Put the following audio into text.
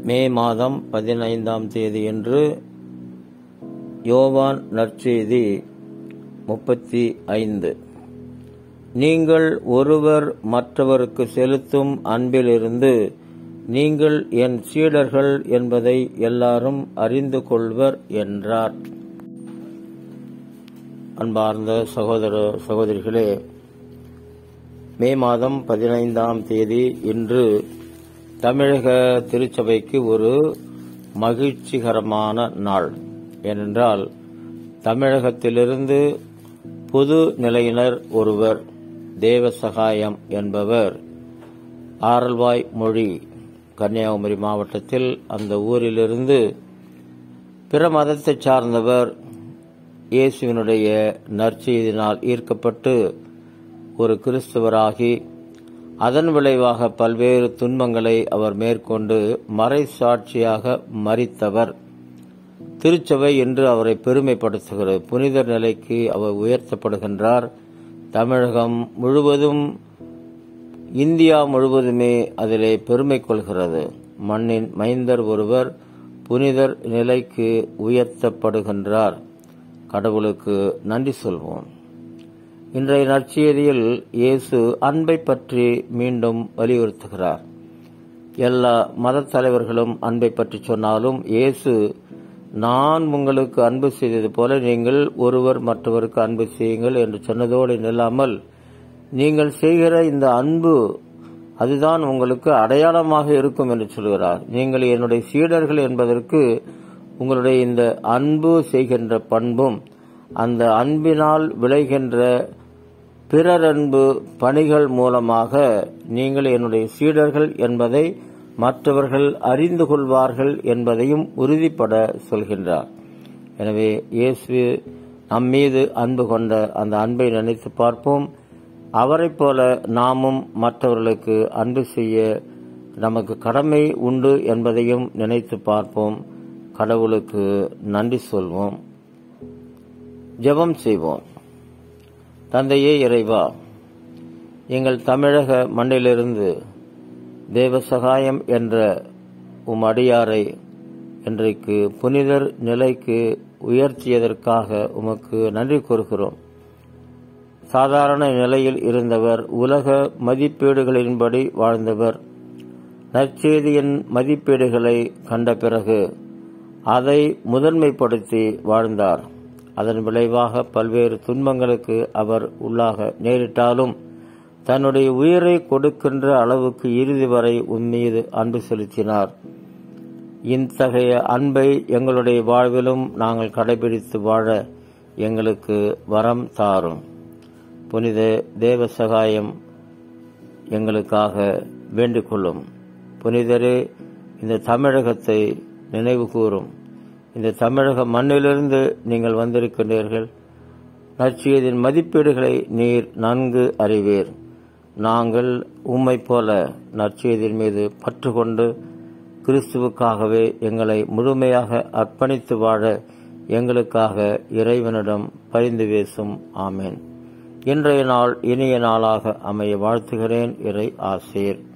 மே மாதம் பதினைந்தாம் தேதியன்று யோவான் நற்செய்தி முப்பத்தி ஐந்து நீங்கள் ஒருவர் மற்றவருக்கு செலுத்தும் அன்பிலிருந்து நீங்கள் என் சீடர்கள் என்பதை எல்லாரும் அறிந்து கொள்வர் என்றார் அன்பார்ந்த சகோதர சகோதரிகளே மே மாதம் பதினைந்தாம் தேதி இன்று தமிழக திருச்சபைக்கு ஒரு மகிழ்ச்சிகரமான நாள் ஏனென்றால் தமிழகத்திலிருந்து புது நிலையினர் ஒருவர் தேவசகாயம் என்பவர் ஆரல்வாய் மொழி கன்னியாகுமரி மாவட்டத்தில் அந்த ஊரிலிருந்து பிற மதத்தைச் சார்ந்தவர் இயேசுவினுடைய நற்செய்தினால் ஈர்க்கப்பட்டு ஒரு கிறிஸ்தவராகி அதன் விளைவாக பல்வேறு துன்பங்களை அவர் மேற்கொண்டு மறைசாட்சியாக மறித்தவர் திருச்சபை என்று அவரை பெருமைப்படுத்துகிறது புனிதர் நிலைக்கு அவர் உயர்த்தப்படுகின்றார் தமிழகம் முழுவதும் இந்தியா முழுவதுமே அதிலே பெருமை கொள்கிறது மண்ணின் மைந்தர் ஒருவர் புனிதர் நிலைக்கு உயர்த்தப்படுகின்றார் கடவுளுக்கு நன்றி சொல்வோம் இன்றைய நற்செய்தியில் இயேசு அன்பை பற்றி மீண்டும் வலியுறுத்துகிறார் எல்லா மத தலைவர்களும் அன்பை பற்றி சொன்னாலும் இயேசு நான் உங்களுக்கு அன்பு செய்தது போல நீங்கள் ஒருவர் மற்றவருக்கு அன்பு செய்யுங்கள் என்று சொன்னதோடு நில்லாமல் நீங்கள் செய்கிற இந்த அன்பு அதுதான் உங்களுக்கு அடையாளமாக இருக்கும் என்று சொல்கிறார் நீங்கள் என்னுடைய சீடர்கள் என்பதற்கு உங்களுடைய இந்த அன்பு செய்கின்ற பண்பும் அந்த அன்பினால் விளைகின்ற பிறர் அன்பு பணிகள் மூலமாக நீங்கள் என்னுடைய சீடர்கள் என்பதை மற்றவர்கள் அறிந்து கொள்வார்கள் என்பதையும் உறுதிப்பட சொல்கின்றார் எனவே இயேசு நம்மீது அன்பு கொண்ட அந்த அன்பை நினைத்து பார்ப்போம் அவரைப் போல நாமும் மற்றவர்களுக்கு அன்பு செய்ய நமக்கு கடமை உண்டு என்பதையும் நினைத்து பார்ப்போம் கடவுளுக்கு நன்றி சொல்வோம் ஜெபம் செய்வோம் தந்தையே இறைவா எங்கள் தமிழக மண்ணிலிருந்து தேவசகாயம் என்ற உம் அடியாரை இன்றைக்கு புனிதர் நிலைக்கு உயர்த்தியதற்காக உமக்கு நன்றி கூறுகிறோம் சாதாரண நிலையில் இருந்தவர் உலக மதிப்பீடுகளின்படி வாழ்ந்தவர் நற்செய்தியின் மதிப்பீடுகளை கண்ட பிறகு அதை முதன்மைப்படுத்தி வாழ்ந்தார் அதன் விளைவாக பல்வேறு துன்பங்களுக்கு அவர் உள்ளாக நேரிட்டாலும் தன்னுடைய உயிரை கொடுக்கின்ற அளவுக்கு இறுதி வரை உன்மீது அன்பு செலுத்தினார் இத்தகைய அன்பை எங்களுடைய வாழ்விலும் நாங்கள் கடைபிடித்து வாழ எங்களுக்கு வரம் தாரும் புனித தேவ சகாயம் எங்களுக்காக வேண்டிக் கொள்ளும் புனிதரே இந்த தமிழகத்தை நினைவு கூறும் இந்த தமிழக மண்ணிலிருந்து நீங்கள் வந்திருக்கின்றீர்கள் நற்செய்தியின் மதிப்பீடுகளை நீர் நன்கு அறிவீர் நாங்கள் உம்மை போல நற்செய்தியின் மீது பற்று கொண்டு கிறிஸ்துவுக்காகவே எங்களை முழுமையாக அர்ப்பணித்து வாழ எங்களுக்காக இறைவனிடம் பரிந்து பேசும் ஆமேன் இன்றைய நாள் இனிய நாளாக அமைய வாழ்த்துகிறேன் இறை ஆசீர்